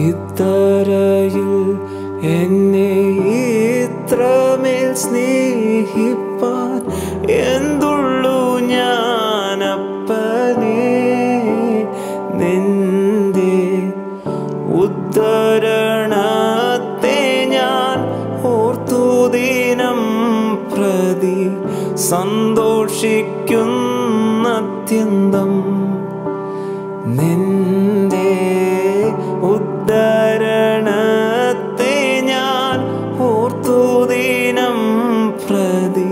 ഇത്തരയിൽ എന്നെ ഇത്രമേൽ സ്നേഹിപ്പാൻ എന്തുള്ളു ഞാനപ്പനേ നിന്റെ ഉദ്ധരണത്തെ ഞാൻ ഓർത്തു ദിനം പ്രതി സന്തോഷിക്കുന്നത്യന്തം നിന്റെ ഉദ്ധരണത്തെ ഞാൻ ഓർത്തു ദിനം പ്രതി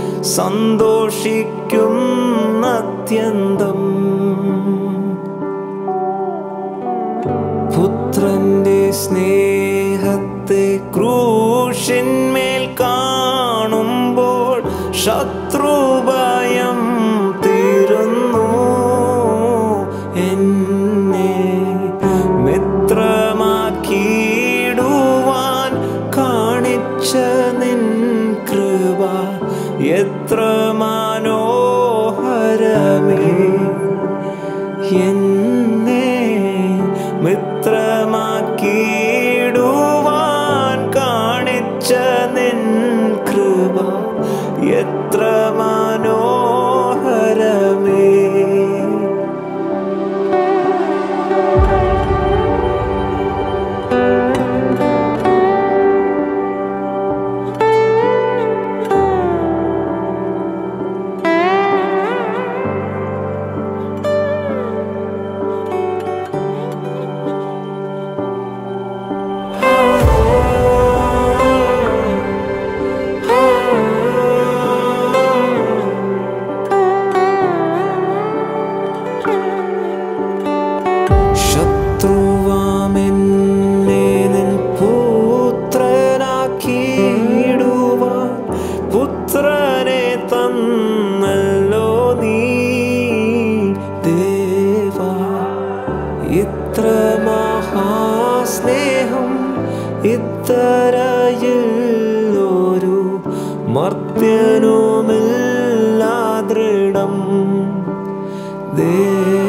സന്തോഷിക്കുന്നത്യന്തം പുത്രന്റെ സ്നേഹത്തെ ക്രൂശിന്മേൽ കാണുമ്പോൾ ശത്രുഭയം തീരുന്നു എന്നെ മിത്രമാക്കിയിടുവാൻ കാണിച്ച നിൻ കൃപ എത്ര മനോഹരമേ എന്നെ മിത്രമാക്കിയിടുവാൻ കാണിച്ച നിൻ കൃപ എത്ര മനോഹരമേ ശത്രുവാമെന്നെ നിൻ പുത്രനാക്കിയിടുവാൻ പുത്രനെ തന്നല്ലോ നീ ദേവാ ഇത്ര മഹാസ്നേഹം ഇത്തരയിൽ ഒരു മർത്യനുമില്ലാ ദൃഢം ദേ